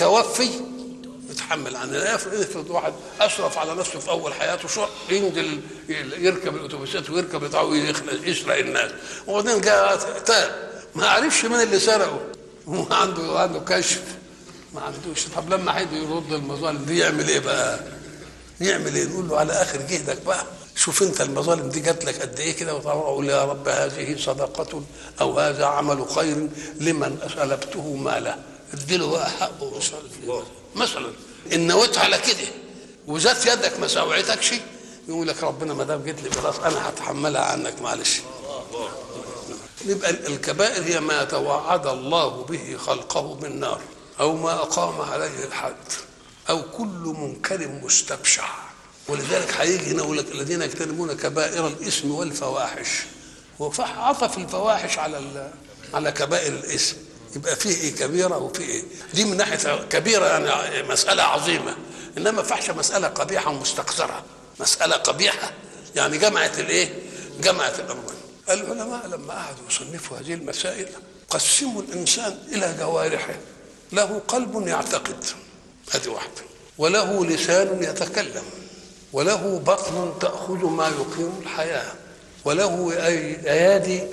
متوفي يتحمل عن افرض واحد اشرف على نفسه في اول حياته شو ينزل يركب الاتوبيسات ويركب بتاعه يسرق الناس وبعدين جاء تاب ما عرفش مين اللي سرقه هو عنده عنده كشف ما عندوش طب لما حد يرد المظالم دي يعمل ايه بقى؟ يعمل ايه؟ نقول له على اخر جهدك بقى شوف انت المظالم دي جات لك قد ايه كده وتقول يا رب هذه صدقة او هذا عمل خير لمن سلبته ماله اديله بقى حقه مثلا ان نويت على كده وزادت يدك ما سوعتكش يقول لك ربنا ما دام جيت لي خلاص انا هتحملها عنك معلش يبقى الكبائر هي ما توعد الله به خلقه من نار او ما اقام عليه الحد او كل منكر مستبشع ولذلك هيجي هنا يقول لك الذين يجتنبون كبائر الاثم والفواحش وعطف الفواحش على على كبائر الاثم يبقى فيه ايه كبيره وفيه ايه دي من ناحيه كبيره يعني مساله عظيمه انما فحش مساله قبيحه ومستقذره مساله قبيحه يعني جمعت الايه جمعت الامرين العلماء لما قعدوا يصنفوا هذه المسائل قسموا الانسان الى جوارحه له قلب يعتقد هذه واحده وله لسان يتكلم وله بطن تاخذ ما يقيم الحياه وله ايادي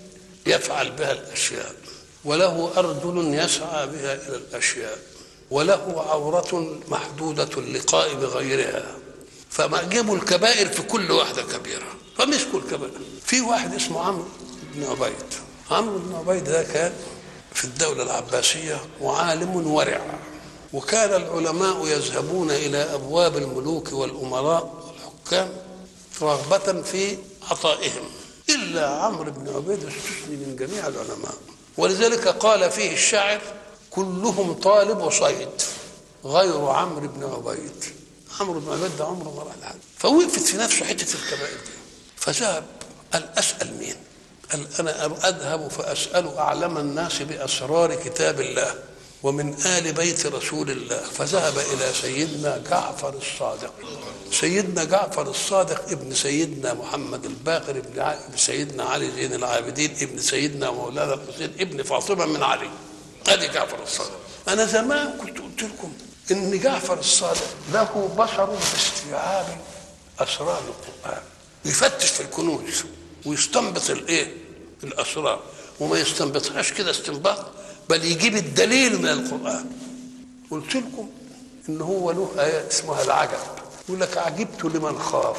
يفعل بها الاشياء وله أرجل يسعى بها إلى الأشياء وله عورة محدودة اللقاء بغيرها فما جابوا الكبائر في كل واحدة كبيرة فمسكوا الكبائر في واحد اسمه عمرو بن عبيد عمرو بن عبيد ده كان في الدولة العباسية وعالم ورع وكان العلماء يذهبون إلى أبواب الملوك والأمراء والحكام رغبة في عطائهم إلا عمرو بن عبيد استثني من جميع العلماء ولذلك قال فيه الشاعر كلهم طالب صيد غير عمرو بن عبيد عمرو بن عبيد ده عمره ما راح لحد فوقفت في نفسه حته الكبائر دي فذهب قال اسال مين؟ قال انا اذهب فاسال اعلم الناس باسرار كتاب الله ومن ال بيت رسول الله فذهب الى سيدنا جعفر الصادق سيدنا جعفر الصادق ابن سيدنا محمد الباقر ابن, ع... ابن سيدنا علي زين العابدين ابن سيدنا مولانا الحسين ابن فاطمه من علي ادي جعفر الصادق انا زمان كنت قلت لكم ان جعفر الصادق له بصر باستيعاب اسرار القران يفتش في الكنوز ويستنبط الايه الاسرار وما يستنبطهاش كده استنباط بل يجيب الدليل من القران قلت لكم ان هو له ايات اسمها العجب يقول لك عجبت لمن خاف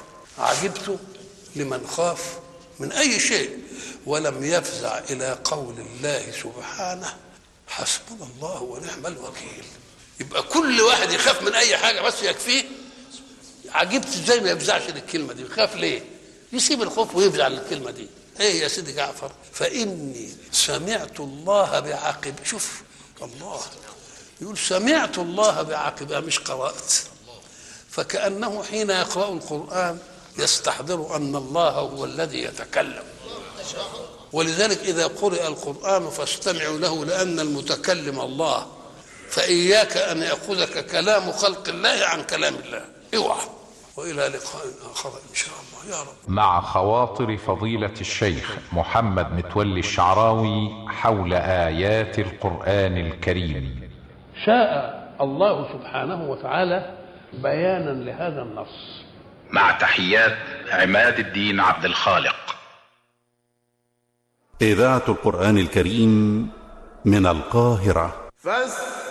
عجبت لمن خاف من اي شيء ولم يفزع الى قول الله سبحانه حسبنا الله ونعم الوكيل يبقى كل واحد يخاف من اي حاجه بس يكفيه عجبت ازاي ما يفزعش للكلمه دي يخاف ليه يسيب الخوف ويفزع للكلمه دي ايه يا سيدي جعفر فاني سمعت الله بعقب شوف الله يقول سمعت الله بعقبها مش قرات فكانه حين يقرا القران يستحضر ان الله هو الذي يتكلم ولذلك اذا قرئ القران فاستمعوا له لان المتكلم الله فاياك ان ياخذك كلام خلق الله عن كلام الله اوعى والى لقاء اخر ان شاء الله يا رب مع خواطر فضيلة الشيخ محمد متولي الشعراوي حول آيات القرآن الكريم شاء الله سبحانه وتعالى بيانا لهذا النص مع تحيات عماد الدين عبد الخالق إذاعة القرآن الكريم من القاهرة فاستمعوا